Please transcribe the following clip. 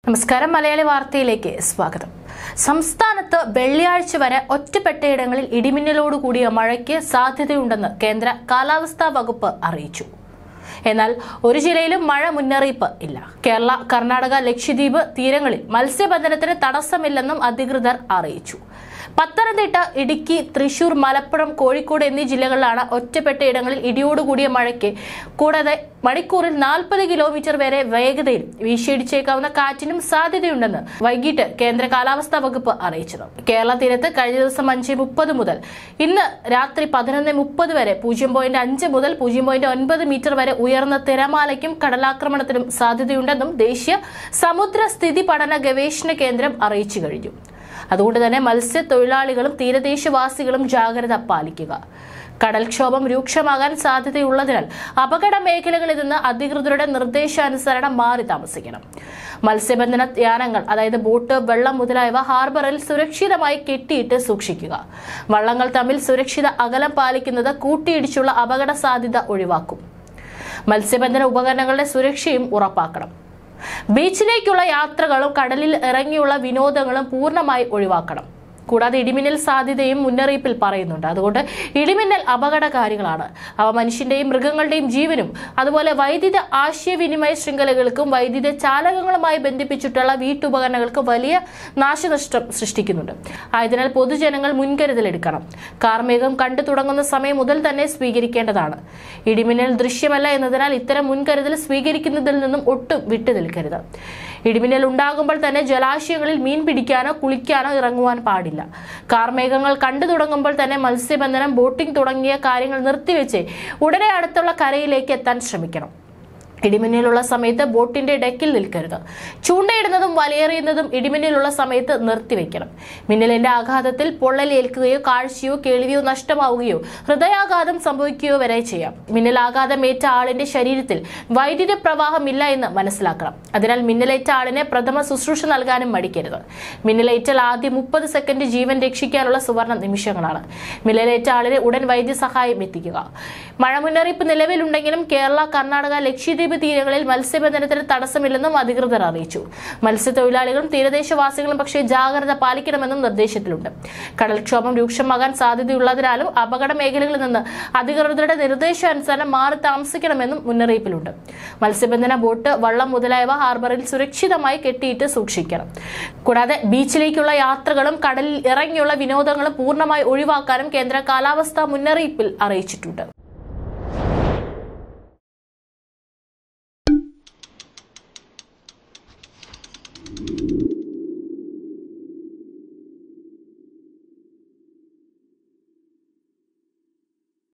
നമസ്കാരം മലയാളി വാർത്തയിലേക്ക് സ്വാഗതം സംസ്ഥാനത്ത് വെള്ളിയാഴ്ച വരെ ഒറ്റപ്പെട്ടയിടങ്ങളിൽ ഇടിമിന്നലോടുകൂടിയ മഴയ്ക്ക് സാധ്യതയുണ്ടെന്ന് കേന്ദ്ര കാലാവസ്ഥാ വകുപ്പ് അറിയിച്ചു എന്നാൽ ഒരു ജില്ലയിലും മഴ മുന്നറിയിപ്പ് ഇല്ല കേരള കർണാടക ലക്ഷദ്വീപ് തീരങ്ങളിൽ മത്സ്യബന്ധനത്തിന് തടസ്സമില്ലെന്നും അധികൃതർ അറിയിച്ചു പത്തനംതിട്ട ഇടുക്കി തൃശൂർ മലപ്പുറം കോഴിക്കോട് എന്നീ ജില്ലകളിലാണ് ഒറ്റപ്പെട്ട ഇടങ്ങളിൽ ഇടിയോടുകൂടിയ മഴയ്ക്ക് കൂടാതെ മണിക്കൂറിൽ നാൽപ്പത് കിലോമീറ്റർ വരെ വേഗതയിൽ വീശിയടിച്ചേക്കാവുന്ന കാറ്റിനും സാധ്യതയുണ്ടെന്ന് വൈകിട്ട് കേന്ദ്ര കാലാവസ്ഥാ വകുപ്പ് അറിയിച്ചത് കേരള തീരത്ത് കഴിഞ്ഞ ദിവസം അഞ്ച് മുപ്പത് മുതൽ ഇന്ന് രാത്രി പതിനൊന്ന് മുപ്പത് വരെ പൂജ്യം പോയിന്റ് അഞ്ച് മുതൽ പൂജ്യം പോയിന്റ് ഒൻപത് മീറ്റർ വരെ ഉയർന്ന തിരമാലയ്ക്കും കടലാക്രമണത്തിനും സാധ്യതയുണ്ടെന്നും ദേശീയ സമുദ്ര സ്ഥിതി പഠന ഗവേഷണ കേന്ദ്രം അറിയിച്ചു കഴിഞ്ഞു അതുകൊണ്ട് തന്നെ മത്സ്യത്തൊഴിലാളികളും തീരദേശവാസികളും ജാഗ്രത പാലിക്കുക കടൽക്ഷോഭം രൂക്ഷമാകാൻ സാധ്യതയുള്ളതിനാൽ അപകട മേഖലകളിൽ നിന്ന് അധികൃതരുടെ നിർദ്ദേശാനുസരണം മാറി താമസിക്കണം മത്സ്യബന്ധന യാനങ്ങൾ അതായത് ബോട്ട് വെള്ളം മുതലായവ ഹാർബറിൽ സുരക്ഷിതമായി കെട്ടിയിട്ട് സൂക്ഷിക്കുക വള്ളങ്ങൾ തമ്മിൽ സുരക്ഷിത അകലം പാലിക്കുന്നത് കൂട്ടിയിടിച്ചുള്ള അപകട സാധ്യത ഒഴിവാക്കും മത്സ്യബന്ധന ഉപകരണങ്ങളുടെ സുരക്ഷയും ഉറപ്പാക്കണം ബീച്ചിലേക്കുള്ള യാത്രകളും കടലിൽ ഇറങ്ങിയുള്ള വിനോദങ്ങളും പൂർണ്ണമായി ഒഴിവാക്കണം കൂടാതെ ഇടിമിന്നൽ സാധ്യതയും മുന്നറിയിപ്പിൽ പറയുന്നുണ്ട് അതുകൊണ്ട് ഇടിമിന്നൽ അപകടകാരികളാണ് അവ മനുഷ്യന്റെയും മൃഗങ്ങളുടെയും ജീവനും അതുപോലെ വൈദ്യുത ആശയവിനിമയ ശൃംഖലകൾക്കും വൈദ്യുത ചാലകങ്ങളുമായി ബന്ധിപ്പിച്ചിട്ടുള്ള വീട്ടുപകരണങ്ങൾക്കും വലിയ നാശനഷ്ടം സൃഷ്ടിക്കുന്നുണ്ട് ആയതിനാൽ പൊതുജനങ്ങൾ മുൻകരുതലെടുക്കണം കാർമേഘം കണ്ടു തുടങ്ങുന്ന സമയം മുതൽ തന്നെ സ്വീകരിക്കേണ്ടതാണ് ഇടിമിന്നൽ ദൃശ്യമല്ല എന്നതിനാൽ ഇത്തരം മുൻകരുതൽ സ്വീകരിക്കുന്നതിൽ നിന്നും ഒട്ടും വിട്ടു നിൽക്കരുത് ഇടിമിന്നൽ ഉണ്ടാകുമ്പോൾ തന്നെ ജലാശയങ്ങളിൽ മീൻ പിടിക്കാനോ കുളിക്കാനോ ഇറങ്ങുവാൻ പാടില്ല കാർമേഘങ്ങൾ കണ്ടു തുടങ്ങുമ്പോൾ തന്നെ മത്സ്യബന്ധനം ബോട്ടിംഗ് തുടങ്ങിയ കാര്യങ്ങൾ നിർത്തിവെച്ച് ഉടനെ അടുത്തുള്ള കരയിലേക്ക് എത്താൻ ശ്രമിക്കണം ഇടിമിന്നലുള്ള സമയത്ത് ബോട്ടിന്റെ ഡെക്കിൽ നിൽക്കരുത് ചൂണ്ടയിടുന്നതും വലയെറിയുന്നതും ഇടിമിന്നലുള്ള സമയത്ത് നിർത്തിവെക്കണം മിന്നലിന്റെ ആഘാതത്തിൽ പൊള്ളലേൽക്കുകയോ കാഴ്ചയോ കേൾവിയോ നഷ്ടമാവുകയോ ഹൃദയാഘാതം സംഭവിക്കുകയോ വരെ ചെയ്യാം മിന്നലാഘാതമേറ്റ ആളിന്റെ ശരീരത്തിൽ വൈദ്യുത പ്രവാഹമില്ല എന്ന് മനസ്സിലാക്കണം അതിനാൽ മിന്നലേറ്റ ആളിന് പ്രഥമ ശുശ്രൂഷ നൽകാനും മടിക്കരുത് മിന്നലേറ്റാൽ ആദ്യം മുപ്പത് സെക്കൻഡ് ജീവൻ രക്ഷിക്കാനുള്ള സുവർണ നിമിഷങ്ങളാണ് മിന്നലേറ്റ ആളിന് ഉടൻ വൈദ്യസഹായം എത്തിക്കുക മഴ മുന്നറിയിപ്പ് നിലവിലുണ്ടെങ്കിലും കേരള കർണാടക ലക്ഷദ്വീപ് തീരങ്ങളിൽ മത്സ്യബന്ധനത്തിന് തടസ്സമില്ലെന്നും അധികൃതർ അറിയിച്ചു മത്സ്യത്തൊഴിലാളികളും തീരദേശവാസികളും പക്ഷേ ജാഗ്രത പാലിക്കണമെന്നും നിർദ്ദേശത്തിലുണ്ട് കടൽക്ഷോഭം രൂക്ഷമാകാൻ സാധ്യതയുള്ളതിനാലും അപകട മേഖലകളിൽ നിന്ന് അധികൃതരുടെ നിർദ്ദേശാനുസരണം മാറി താമസിക്കണമെന്നും മുന്നറിയിപ്പിലുണ്ട് മത്സ്യബന്ധന ബോട്ട് വള്ളം മുതലായവ ഹാർബറിൽ സുരക്ഷിതമായി കെട്ടിയിട്ട് സൂക്ഷിക്കണം കൂടാതെ ബീച്ചിലേക്കുള്ള യാത്രകളും കടലിൽ ഇറങ്ങിയുള്ള വിനോദങ്ങളും പൂർണ്ണമായി ഒഴിവാക്കാനും കേന്ദ്ര കാലാവസ്ഥാ മുന്നറിയിപ്പിൽ അറിയിച്ചിട്ടുണ്ട്